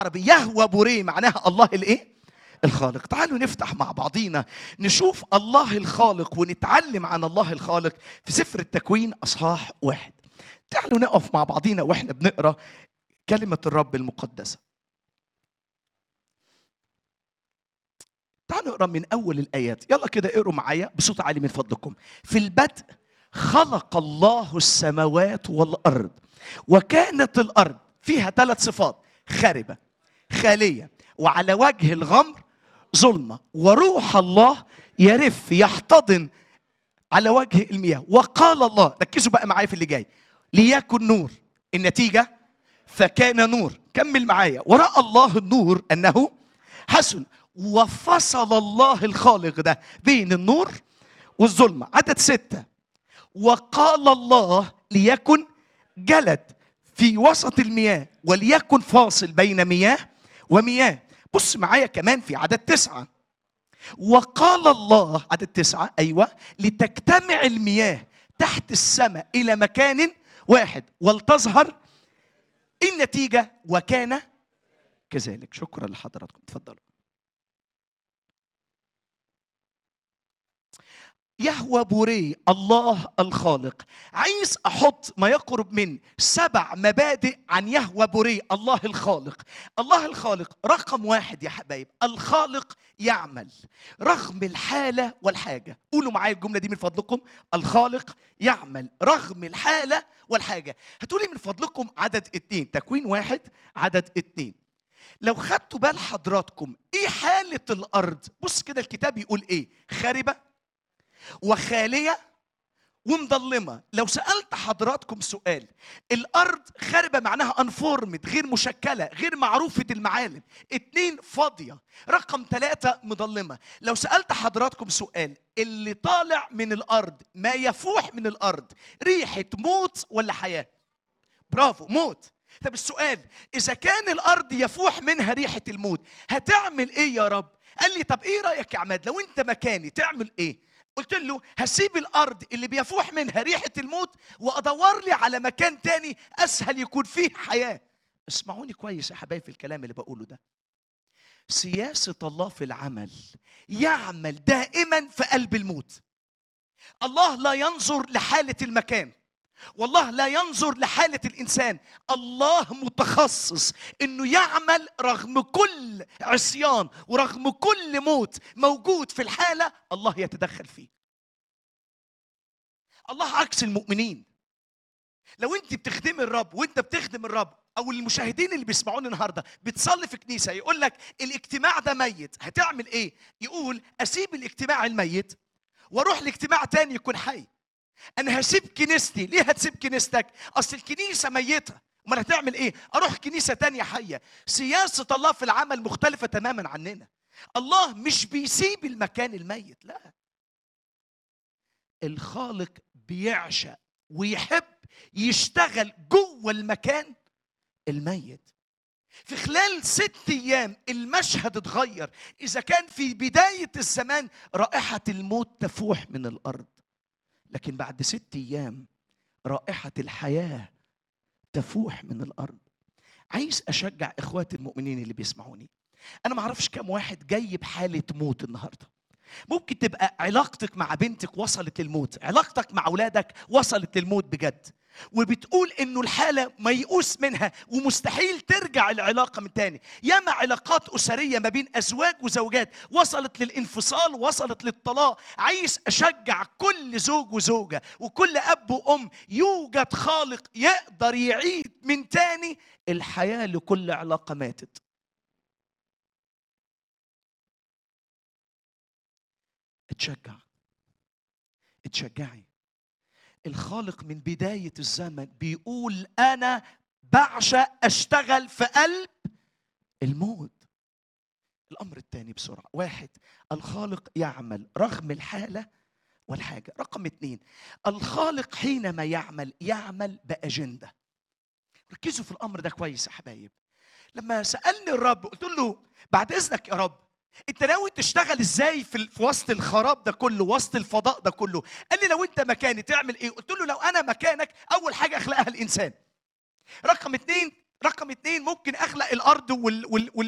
عربي يهوى بوريه معناها الله الايه الخالق تعالوا نفتح مع بعضينا نشوف الله الخالق ونتعلم عن الله الخالق في سفر التكوين اصحاح واحد تعالوا نقف مع بعضينا واحنا بنقرا كلمه الرب المقدسه تعالوا نقرا من اول الايات يلا كده اقروا معايا بصوت عالي من فضلكم في البدء خلق الله السماوات والارض وكانت الارض فيها ثلاث صفات خاربه خاليه وعلى وجه الغمر ظلمه وروح الله يرف يحتضن على وجه المياه وقال الله ركزوا بقى معايا في اللي جاي ليكن نور النتيجه فكان نور كمل معايا وراى الله النور انه حسن وفصل الله الخالق ده بين النور والظلمه عدد سته وقال الله ليكن جلد في وسط المياه وليكن فاصل بين مياه ومياه بص معايا كمان في عدد تسعة وقال الله عدد تسعة أيوة لتجتمع المياه تحت السماء إلى مكان واحد ولتظهر النتيجة وكان كذلك شكرا لحضراتكم تفضلوا يهوى بوري الله الخالق عايز احط ما يقرب من سبع مبادئ عن يهوى بوري الله الخالق الله الخالق رقم واحد يا حبايب الخالق يعمل رغم الحالة والحاجة قولوا معايا الجملة دي من فضلكم الخالق يعمل رغم الحالة والحاجة هتقولي من فضلكم عدد اتنين تكوين واحد عدد اتنين لو خدتوا بال حضراتكم ايه حالة الارض بص كده الكتاب يقول ايه خاربة وخالية ومضلمة لو سألت حضراتكم سؤال الأرض خاربة معناها أنفورمد غير مشكلة غير معروفة المعالم اتنين فاضية رقم ثلاثة مضلمة لو سألت حضراتكم سؤال اللي طالع من الأرض ما يفوح من الأرض ريحة موت ولا حياة برافو موت طب السؤال إذا كان الأرض يفوح منها ريحة الموت هتعمل إيه يا رب قال لي طب إيه رأيك يا عماد لو أنت مكاني تعمل إيه قلت له هسيب الارض اللي بيفوح منها ريحه الموت وادور لي على مكان تاني اسهل يكون فيه حياه اسمعوني كويس يا حبايبي في الكلام اللي بقوله ده سياسه الله في العمل يعمل دائما في قلب الموت الله لا ينظر لحاله المكان والله لا ينظر لحالة الإنسان الله متخصص إنه يعمل رغم كل عصيان ورغم كل موت موجود في الحالة الله يتدخل فيه الله عكس المؤمنين لو انت بتخدمي الرب وانت بتخدم الرب او المشاهدين اللي بيسمعوني النهارده بتصلي في كنيسه يقول لك الاجتماع ده ميت هتعمل ايه يقول اسيب الاجتماع الميت واروح لاجتماع تاني يكون حي انا هسيب كنيستي ليه هتسيب كنيستك اصل الكنيسه ميته امال هتعمل ايه اروح كنيسه تانية حيه سياسه الله في العمل مختلفه تماما عننا الله مش بيسيب المكان الميت لا الخالق بيعشق ويحب يشتغل جوه المكان الميت في خلال ست ايام المشهد اتغير اذا كان في بدايه الزمان رائحه الموت تفوح من الارض لكن بعد ست ايام رائحه الحياه تفوح من الارض عايز اشجع اخواتي المؤمنين اللي بيسمعوني انا ما اعرفش كم واحد جاي بحاله موت النهارده ممكن تبقى علاقتك مع بنتك وصلت للموت علاقتك مع اولادك وصلت للموت بجد وبتقول انه الحاله ميؤوس منها ومستحيل ترجع العلاقه من تاني ياما علاقات اسريه ما بين ازواج وزوجات وصلت للانفصال وصلت للطلاق عايز اشجع كل زوج وزوجه وكل اب وام يوجد خالق يقدر يعيد من تاني الحياه لكل علاقه ماتت اتشجع اتشجعي الخالق من بداية الزمن بيقول أنا بعشق أشتغل في قلب الموت الأمر الثاني بسرعة واحد الخالق يعمل رغم الحالة والحاجة رقم اثنين الخالق حينما يعمل يعمل بأجندة ركزوا في الأمر ده كويس يا حبايب لما سألني الرب قلت له بعد إذنك يا رب انت ناوي تشتغل ازاي في, في وسط الخراب ده كله وسط الفضاء ده كله قال لي لو انت مكاني تعمل ايه قلت له لو انا مكانك اول حاجه اخلقها الانسان رقم اتنين رقم اتنين ممكن اخلق الارض وال وال